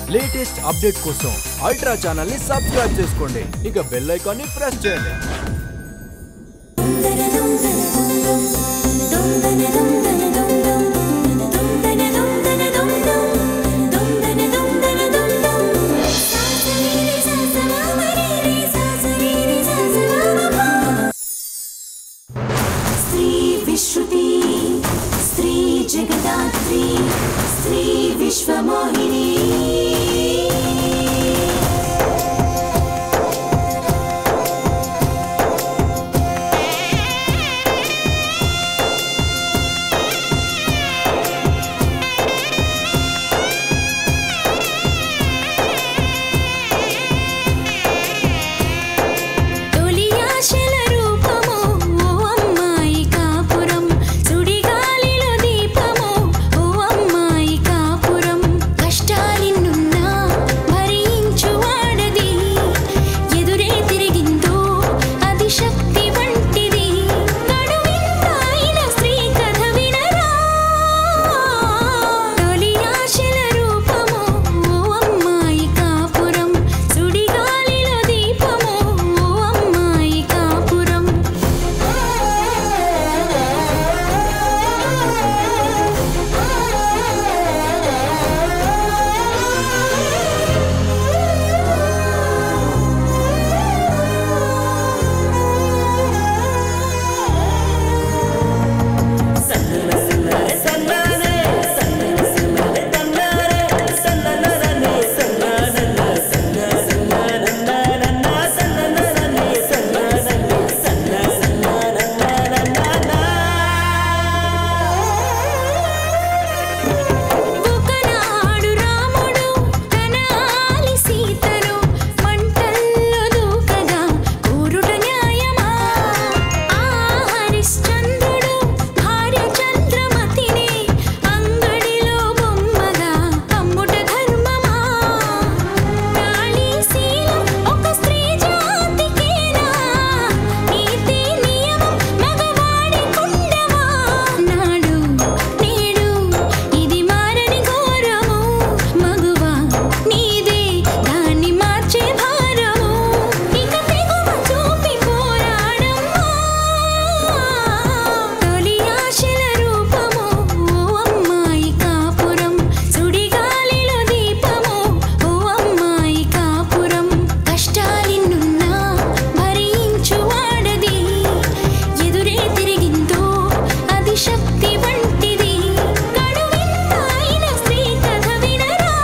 Latest update కోసం ultra channel ని subscribe చేసుకోండి ఇక బెల్ ఐకాన్ ని ప్రెస్ చేయండి स्त्री विश्रुति स्त्री जगदात्री स्त्री विश्वमोहिनी తొలి ఆశల రూపము ఓ అమ్మాయి కాపురం సుడిగాలిలో దీపము ఓ అమ్మాయి కాపురం కష్టాలిన్నున్నా భరించు వాడది ఎదురే తిరిగిందో అది శక్తి వంటిది నడువింతాయిన స్త్రీ కథ వినరా తొలి ఆశల రూపము ఓ అమ్మాయి కాపురం సుడిగాలిలో దీపము ఓ అమ్మాయి కాపురం ఒకనాడు రాముడు తన ఆలి సీతను మంటల్లో దూకగా కూరుట న్యాయమా ఆ హరిశ్చంద్రుడు భార్య చంద్రమతిని అంగడిలో బొమ్మగా అమ్ముట ధర్మమా నాళీశీలం ఒక స్త్రీ జాతికేనా నీతి నియమం మగవాడి కుండమా నాడు నేడు ఇది మారని ఘోరము మగువా నీదే దాన్ని మార్చే భారము ఇక తెగువ చూపి పోరాడమ్మా తొలి ఆశల రూపము ఓ అమ్మాయి కాపురం సుడిగాలిలో దీపము ఓ అమ్మాయి కాపురం కష్టాలిన్నున్నా భరించు వాడది ఎదురే తిరిగిందో అది శక్తి వంటిది కడువింతాయిన స్త్రీ కథ వినరా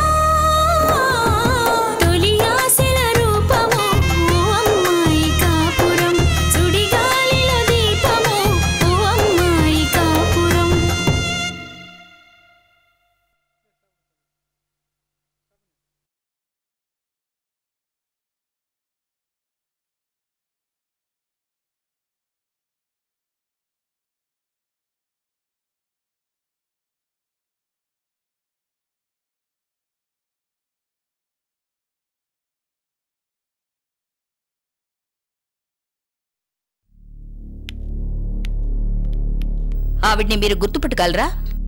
తొలి ఆశల రూపము ఓ అమ్మాయి కాపురం సుడిగాలిలో దీపము ఓ అమ్మాయి కాపురం ఆవిడ్ని మీరు గుర్తుపట్టగలరా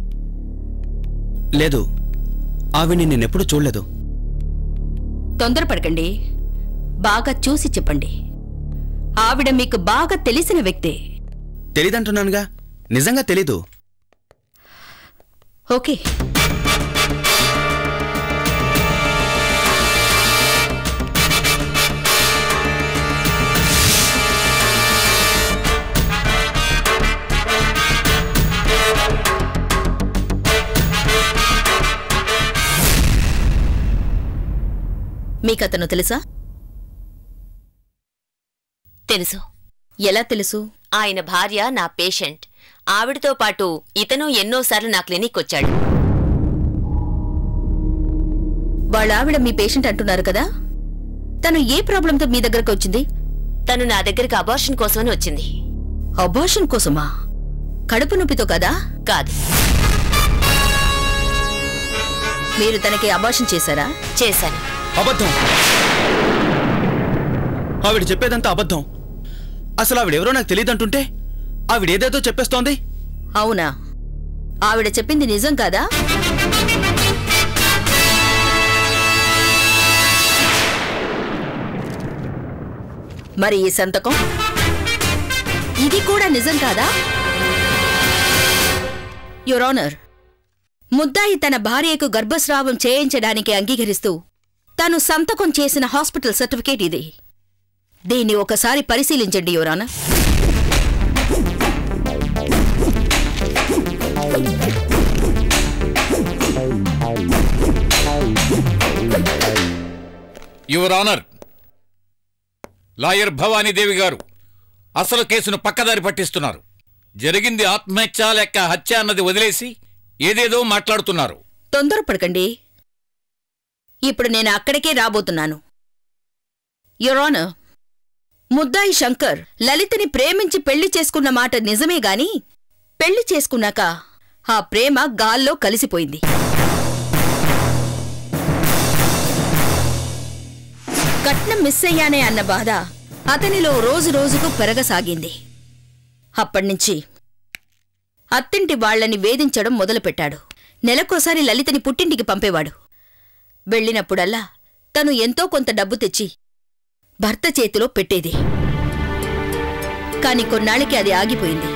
లేదు ఆవిడ్ని నేనెప్పుడు చూడలేదు తొందరపడకండి బాగా చూసి చెప్పండి ఆవిడ మీకు బాగా తెలిసిన వ్యక్తే తెలీదంటున్నానుగా నిజంగా తెలీదు ఓకే మీకతను తెలుసా తెలుసు ఎలా తెలుసు ఆయన భార్య నా పేషెంట్ ఆవిడతో పాటు ఇతను ఎన్నోసార్లు నా క్లినిక్ వచ్చాడు వాళ్ళ ఆవిడ మీ పేషెంట్ అంటున్నారు కదా తను ఏ ప్రాబ్లంతో మీ దగ్గరకు వచ్చింది తను నా దగ్గరికి అబార్షన్ కోసమని వచ్చింది అబార్షన్ కోసమా కడుపు నొప్పితో కదా కాదు మీరు తనకి అబార్షన్ చేశారా చేశాను అబద్ధం ఆవిడ చెప్పేదంతా అబద్ధం అసలు ఆవిడెవరో నాకు తెలియదంటుంటే ఆవిడేదేదో చెప్పేస్తోంది అవునా ఆవిడ చెప్పింది నిజం కాదా మరి ఈ సంతకం ఇది కూడా నిజం కాదా యురోనర్ ముద్దాయి తన భార్యకు గర్భస్రావం చేయించడానికి అంగీకరిస్తూ తాను సంతకం చేసిన హాస్పిటల్ సర్టిఫికేట్ ఇది దీన్ని ఒకసారి పరిశీలించండి యువరానా యువర్ ఆనర్ లాయర్ భవానీదేవి గారు అసలు కేసును పక్కదారి పట్టిస్తున్నారు జరిగింది ఆత్మహత్య లెక్క హత్య అన్నది వదిలేసి ఏదేదో మాట్లాడుతున్నారు తొందరపడకండి ఇప్పుడు నేను అక్కడికే రాబోతున్నాను యురోనర్ ముద్దాయి శంకర్ లలితని ప్రేమించి పెళ్లి చేసుకున్న మాట నిజమే గాని పెళ్లి చేసుకున్నాక ఆ ప్రేమ గాల్లో కలిసిపోయింది కట్నం మిస్ అయ్యానే అన్న బాధ అతనిలో రోజు రోజుకు పెరగసాగింది అప్పటినుంచి అత్తింటి వాళ్ళని వేధించడం మొదలుపెట్టాడు నెలకోసారి లలితని పుట్టింటికి పంపేవాడు వెళ్ళినప్పుడల్లా తను ఎంతో కొంత డబ్బు తెచ్చి భర్త చేతిలో పెట్టేది కాని కొన్నాళ్ళకి అది ఆగిపోయింది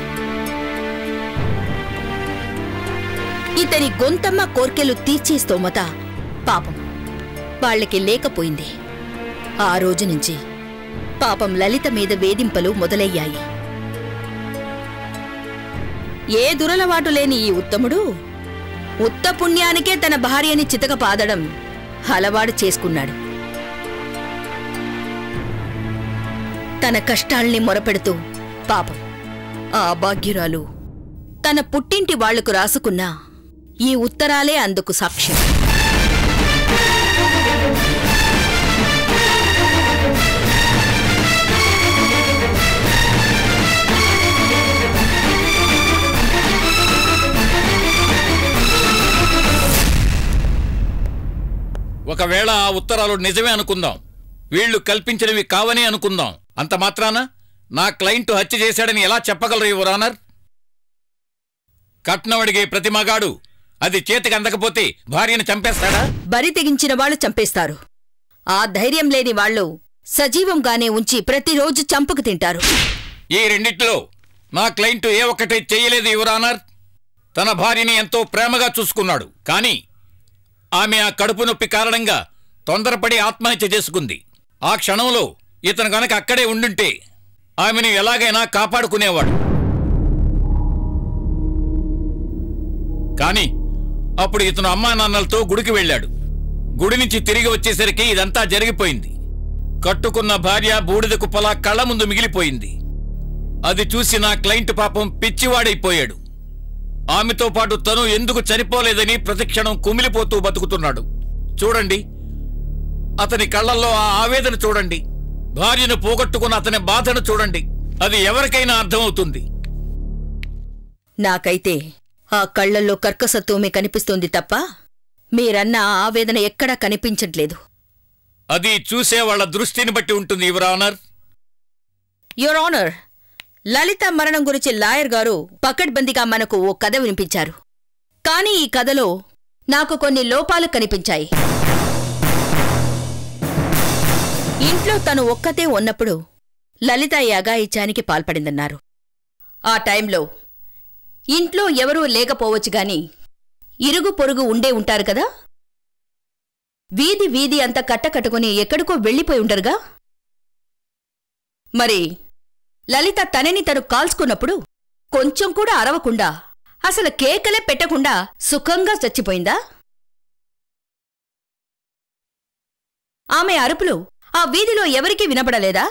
ఇతని గొంతమ్మ కోర్కెలు తీర్చే స్తోమత పాపం వాళ్ళకి లేకపోయింది ఆ రోజు నుంచి పాపం లలిత మీద వేధింపలు మొదలయ్యాయి ఏ దురలవాటు లేని ఈ ఉత్తముడు ఉత్త పుణ్యానికే తన భార్యని చితక పాదడం అలవాడు చేసుకున్నాడు తన కష్టాల్ని మొరపెడుతూ పాపం ఆ అభాగ్యురాలు తన పుట్టింటి వాళ్లకు రాసుకున్న ఈ ఉత్తరాలే అందుకు సాక్ష్యం ఒకవేళ ఆ ఉత్తరాలు నిజమే అనుకుందాం వీళ్ళు కల్పించినవి కావని అనుకుందాం అంత మాత్రాన నా క్లయింట్ హత్య చేశాడని ఎలా చెప్పగలరు యువర్ ఆనర్ కట్నం అడిగే ప్రతి మగాడు అది చేతికి అందకపోతే భార్యను చంపేస్తాడా బరి తెగించిన వాళ్ళు చంపేస్తారు ఆ ధైర్యం లేని వాళ్ళు సజీవంగానే ఉంచి ప్రతిరోజు చంపుకు తింటారు ఈ రెండిట్లో నా క్లయింట్ ఏ ఒక్కటే చెయ్యలేదు యువర్ ఆనర్ తన భార్యని ఎంతో ప్రేమగా చూసుకున్నాడు కానీ ఆమె ఆ కడుపు నొప్పి కారణంగా తొందరపడి ఆత్మహత్య చేసుకుంది ఆ క్షణంలో ఇతను గనక అక్కడే ఉండుంటే ఆమెను ఎలాగైనా కాపాడుకునేవాడు కానీ అప్పుడు ఇతను అమ్మా నాన్నలతో గుడికి వెళ్ళాడు గుడి నుంచి తిరిగి వచ్చేసరికి ఇదంతా జరిగిపోయింది కట్టుకున్న భార్య బూడిద కుప్పలా కళ్ళ ముందు మిగిలిపోయింది అది చూసి నా క్లయింట్ పాపం పిచ్చివాడైపోయాడు ఆమెతో పాటు తను ఎందుకు చనిపోలేదని ప్రతిక్షణం కుమిలిపోతూ బతుకుతున్నాడు చూడండి అతని కళ్ళల్లో ఆ ఆవేదన చూడండి భార్యను పోగొట్టుకున్న అతని బాధను చూడండి అది ఎవరికైనా అర్థమవుతుంది నాకైతే ఆ కళ్ళల్లో కర్కసత్వమే కనిపిస్తుంది తప్ప మీరన్న ఆ ఆవేదన ఎక్కడా కనిపించట్లేదు అది చూసే వాళ్ళ దృష్టిని బట్టి ఉంటుంది your honour your honour Lalitha మరణం గురించి లాయర్ గారు పకడ్బందీగా మనకు ఓ కథ వినిపించారు కానీ ఈ కథలో నాకు కొన్ని లోపాలు కనిపించాయి ఇంట్లో తను ఒక్కతే ఉన్నప్పుడు లలిత ఈ అఘాయిత్యానికి పాల్పడిందన్నారు ఆ టైంలో ఇంట్లో ఎవరూ లేకపోవచ్చు గాని ఇరుగు పొరుగు ఉండే ఉంటారు కదా వీధి వీధి అంతా కట్టకట్టుకుని ఎక్కడికో వెళ్ళిపోయి ఉండరుగా మరి లలిత తనని తను కాల్చుకున్నప్పుడు కొంచెం కూడా అరవకుండా అసలు కేకలే పెట్టకుండా సుఖంగా చచ్చిపోయిందా ఆమె అరుపులు ఆ వీధిలో ఎవరికీ వినపడలేదా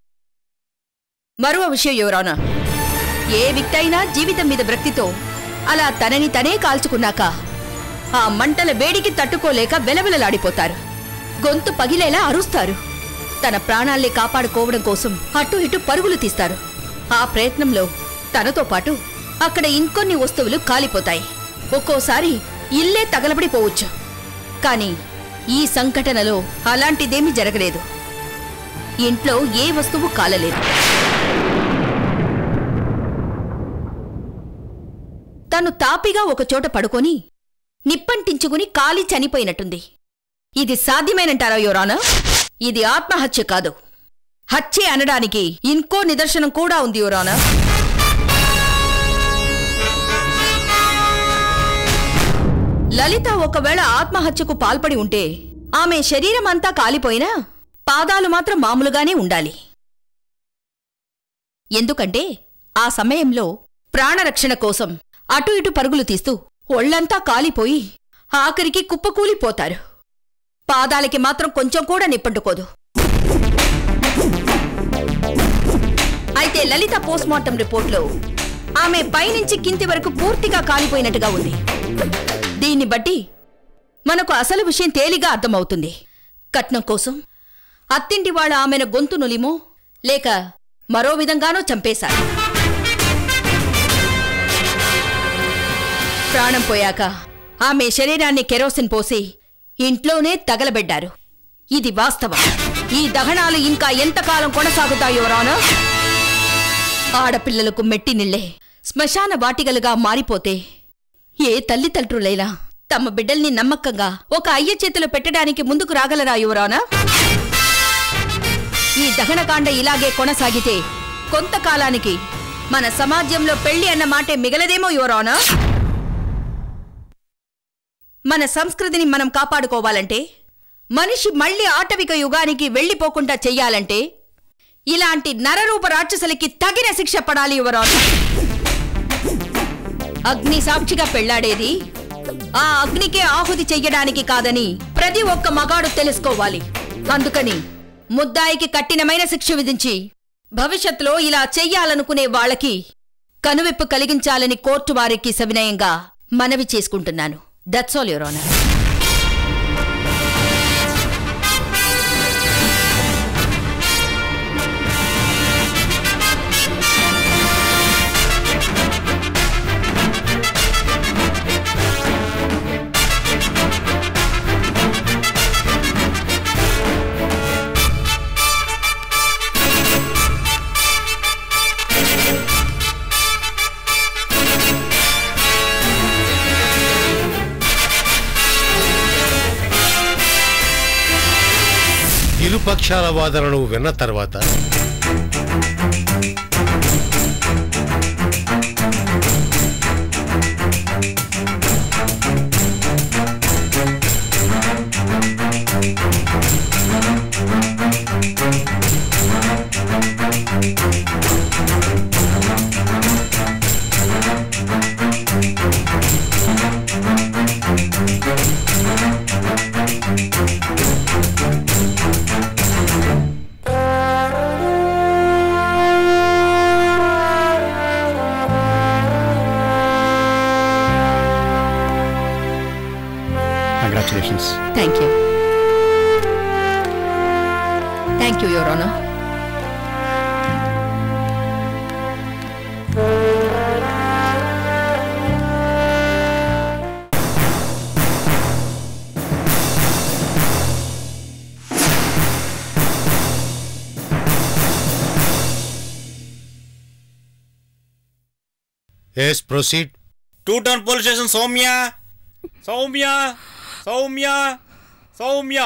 మరో విషయం ఎవరానా ఏ వ్యక్తి అయినా జీవితం మీద భక్తితో అలా తనని తనే కాల్చుకున్నాక ఆ మంటల వేడికి తట్టుకోలేక వెలవెలలాడిపోతారు గొంతు పగిలేలా అరుస్తారు తన ప్రాణాల్ని కాపాడుకోవడం కోసం అటు ఇటు పరుగులు తీస్తారు ఆ ప్రయత్నంలో తనతో పాటు అక్కడ ఇంకొన్ని వస్తువులు కాలిపోతాయి ఒక్కోసారి ఇల్లే తగలబడిపోవచ్చు కానీ ఈ సంఘటనలో అలాంటిదేమీ జరగలేదు ఇంట్లో ఏ వస్తువు కాలలేదు తను తాపిగా ఒకచోట పడుకొని నిప్పంటించుకుని కాలి చనిపోయినట్టుంది ఇది సాధ్యమేనంటారా యోరానా ఇది ఆత్మహత్య కాదు హత్యే అనడానికి ఇంకో నిదర్శనం కూడా ఉంది యువరానా లలిత ఒకవేళ ఆత్మహత్యకు పాల్పడి ఉంటే ఆమె శరీరం అంతా కాలిపోయినా పాదాలు మాత్రం మామూలుగానే ఉండాలి ఎందుకంటే ఆ సమయంలో ప్రాణరక్షణ కోసం అటు ఇటు పరుగులు తీస్తూ ఒళ్లంతా కాలిపోయి ఆఖరికి కుప్పకూలిపోతారు పాదాలకి మాత్రం కొంచెం కూడా నిప్పంటుకోదు అయితే లలిత పోస్ట్మార్టం రిపోర్ట్లో ఆమె పైనుంచి కింది వరకు పూర్తిగా కాలిపోయినట్టుగా ఉంది దీన్ని బట్టి మనకు అసలు విషయం తేలిగా అర్థమవుతుంది కట్నం కోసం అత్తింటి వాళ్ళ ఆమెను గొంతు నులిమో లేక మరో విధంగానో చంపేశారు ప్రాణం పోయాక ఆమె శరీరాన్ని కెరోసిన్ పోసి ఇంట్లోనే తగలబెడ్డారు ఇది వాస్తవం ఈ దహనాలు ఇంకా ఎంతకాలం కొనసాగుతాయో రానా ఆడపిల్లలకు మెట్టి నిళ్ళే శ్మశాన వాటిగలుగా మారిపోతే ఏ తల్లిదండ్రులైనా తమ బిడ్డల్ని నమ్మకంగా ఒక అయ్య చేతిలో పెట్టడానికి ముందుకు రాగలరా యువరానా ఈ దహనకాండ ఇలాగే కొనసాగితే కొంతకాలానికి మన సమాజంలో పెళ్లి అన్న మాటే మిగలదేమో యువరానా మన సంస్కృతిని మనం కాపాడుకోవాలంటే మనిషి మళ్ళీ ఆటవిక యుగానికి వెళ్ళిపోకుండా చెయ్యాలంటే ఇలాంటి నరరూప రాక్షసులకి తగిన శిక్ష పడాలి యువరాజు అగ్ని సాక్షిగా పెళ్లాడేది ఆ అగ్నికే ఆహుతి చెయ్యడానికి కాదని ప్రతి ఒక్క మగాడు తెలుసుకోవాలి అందుకని ముద్దాయికి కఠినమైన శిక్ష విధించి భవిష్యత్తులో ఇలా చెయ్యాలనుకునే వాళ్ళకి కనువిప్పు కలిగించాలని కోర్టు వారికి సవినయంగా మనవి చేసుకుంటున్నాను దట్స్ ఆల్ యువర్ ఆనర్ ఇరుపక్షాల వాదనలు విన్న తర్వాత congratulations thank you thank you your honour yes proceed to town police station Soumya Soumya Soumya Soumya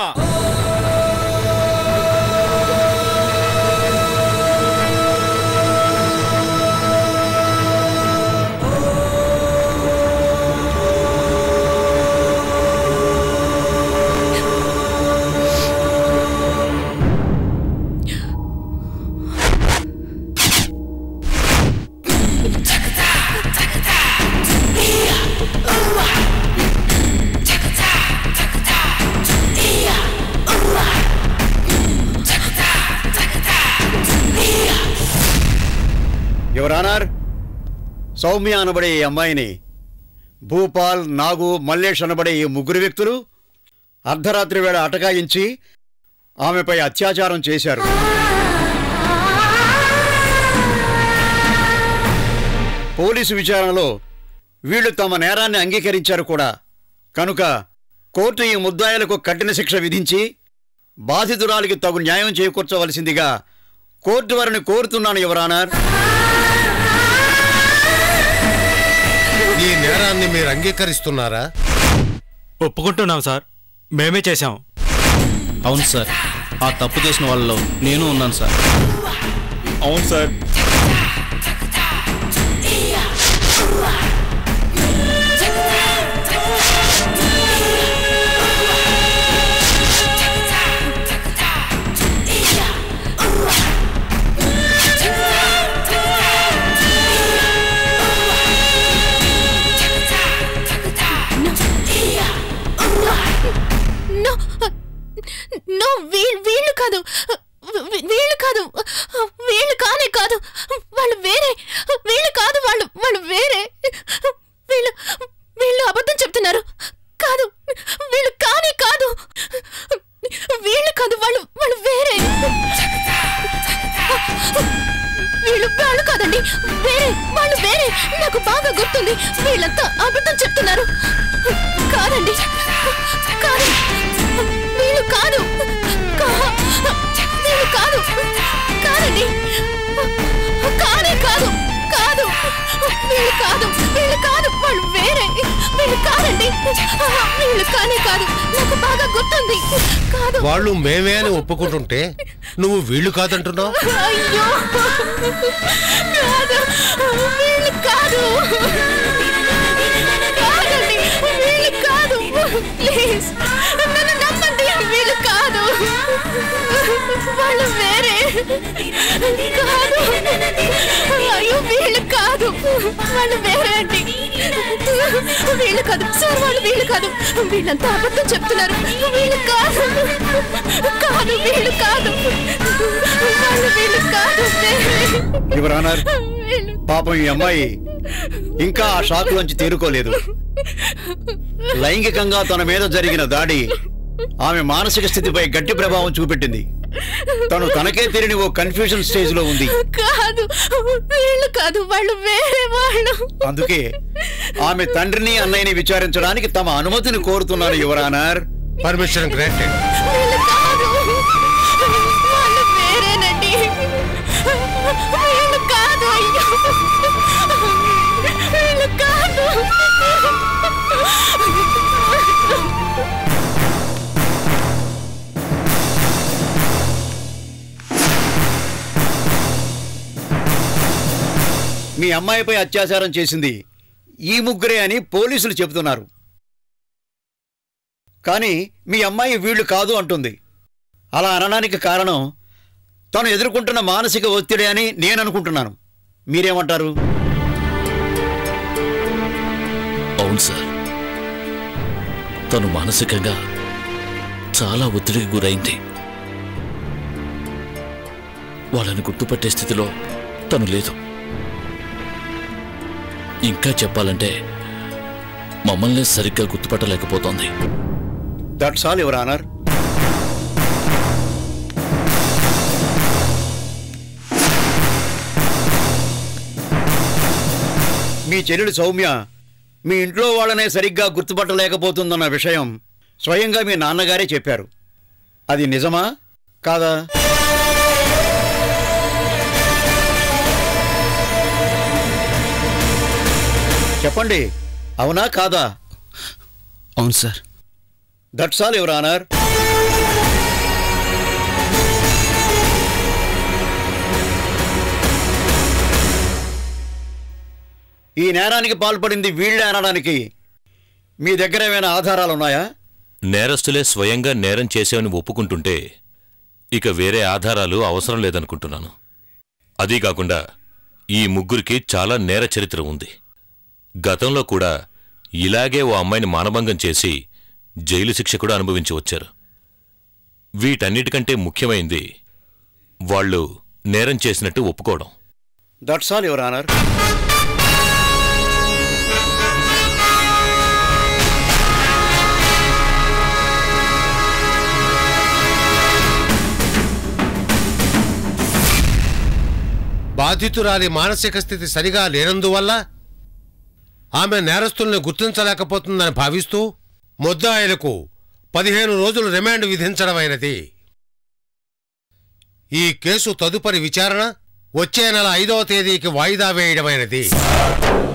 your honour Soumya అనబడే ఈ అమ్మాయిని భూపాల్ నాగు మల్లేష్ అనబడే ఈ ముగ్గురు వ్యక్తులు అర్ధరాత్రి వేళ అటకాయించి ఆమెపై అత్యాచారం చేశారు పోలీసు విచారణలో వీళ్ళు తమ నేరాన్ని అంగీకరించారు కూడా కనుక కోర్టు ఈ ముద్దాయిలకు కఠిన శిక్ష విధించి బాధితురాలికి తగు న్యాయం చేకూర్చవలసిందిగా కోర్టు వారిని కోరుతున్నాను యువరానర్ ఈ నేరాన్ని మీరు అంగీకరిస్తున్నారా ఒప్పుకుంటున్నాం సార్ మేమే చేశాం అవును సార్ ఆ తప్పు చేసిన వాళ్ళలో నేను ఉన్నాను సార్ అవును సార్ నో నో వీళ్ళు వీళ్ళు కాదు వీ- వీళ్ళు కాదు వీళ్ళు కానే కాదు వాళ్ళు వేరే వీళ్ళు కాదు వాళ్ళు వాళ్ళు వేరే వీళ్ళు వీళ్ళు అబద్ధం చెప్తున్నారు కాదు వీళ్ళు కానే కాదు వీళ్ళు కాదు వాళ్ళు వాళ్ళు వేరే వీళ్ళు వాళ్ళు కాదండి వేరే వాళ్ళు వేరే నాకు బాగా గుర్తుంది వీళ్ళంతా అబద్ధం చెప్తున్నారు కాదండి కాదు వీళ్ళు కాదు కా- వీళ్ళు కాదు కాదండి కానే కాదు కాదు వీళ్ళు కాదు వీళ్ళు కాదు వాళ్ళు వేరే వీళ్ళు కాదండి వీళ్ళు కానే కాదు నాకు బాగా గుర్తుంది కాదు వాళ్ళు మేమే అని ఒప్పుకుంటుంటే నువ్వు వీళ్ళు కాదంటున్నావు అయ్యో కాదు వీళ్ళు కాదు కాదండి వీళ్ళు కాదు ప్లీజ్ నన్ను నమ్మండి వీళ్ళు కాదు వాళ్ళు వేరే కాదు అయ్యో వీళ్ళు కాదు వాళ్ళు వేరే అండి వీళ్ళు కాదు సార్ వాళ్ళు వీళ్ళు కాదు వీళ్ళంతా అబద్ధం చెప్తున్నారు వీళ్ళు కాదు కాదు వీళ్ళు కాదు వాళ్ళు వీళ్ళు కాదు వేరే. యువర్ ఆనర్ వీళ్ళు పాపం ఈ అమ్మాయి ఇంకా ఆ షాక్ నుంచి తేరుకోలేదు లైంగికంగా తన మీద జరిగిన దాడి ఆమె మానసిక స్థితిపై గట్టి ప్రభావం చూపెట్టింది తను తనకే తెలియని ఓ కన్ఫ్యూజన్ స్టేజ్ లో ఉంది కాదు వీళ్ళు కాదు వాళ్ళు వేరే వాళ్ళు అందుకే ఆమె తండ్రిని అన్నయ్యని విచారించడానికి తమ అనుమతిని కోరుతున్నాను యువరానర్ పర్మిషన్ గ్రాంటెడ్ వీళ్ళు కాదు వాళ్ళు వేరేనండి వీళ్ళు కాదు అయ్యో వీళ్ళు కాదు మీ అమ్మాయిపై అత్యాచారం చేసింది ఈ ముగ్గురే అని పోలీసులు చెబుతున్నారు కానీ మీ అమ్మాయి వీళ్ళు కాదు అంటుంది అలా అనడానికి కారణం తను ఎదుర్కొంటున్న మానసిక ఒత్తిడి అని నేను అనుకుంటున్నాను మీరేమంటారు అవును సార్ తను మానసికంగా చాలా ఒత్తిడికి గురైంది వాళ్ళని గుర్తుపట్టే స్థితిలో తను లేదు ఇంకా చెప్పాలంటే మమ్మల్ని సరిగ్గా గుర్తుపట్టలేకపోతోంది దట్స్ ఆల్ యువర్ ఆనర్ మీ చెల్లెలు సౌమ్య మీ ఇంట్లో వాళ్ళనే సరిగ్గా గుర్తుపట్టలేకపోతుందన్న విషయం స్వయంగా మీ నాన్నగారే చెప్పారు అది నిజమా కాదా చెప్పండి అవునా కాదా అవును sir that's all your honour ఈ నేరానికి పాల్పడింది వీళ్ళే అనడానికి మీ దగ్గర ఏమైనా ఆధారాలు ఉన్నాయా నేరస్తులే స్వయంగా నేరం చేశామని ఒప్పుకుంటుంటే ఇక వేరే ఆధారాలు అవసరం లేదనుకుంటున్నాను అదీ కాకుండా ఈ ముగ్గురికి చాలా నేర చరిత్ర ఉంది గతంలో కూడా ఇలాగే ఓ అమ్మాయిని మానభంగం చేసి జైలు శిక్ష కూడా అనుభవించి వచ్చారు వీటన్నిటికంటే ముఖ్యమైంది వాళ్ళు నేరం చేసినట్టు ఒప్పుకోవడం దట్స్ ఆల్ యువర్ ఆనర్ బాధితురాలి మానసిక స్థితి సరిగా లేనందువల్ల ఆమె నేరస్తుల్ని గుర్తించలేకపోతుందని భావిస్తూ ముద్దాయిలకు పదిహేను రోజులు రిమాండ్ విధించడమైనది ఈ కేసు తదుపరి విచారణ వచ్చే నెల ఐదవ తేదీకి వాయిదా వేయడమైనది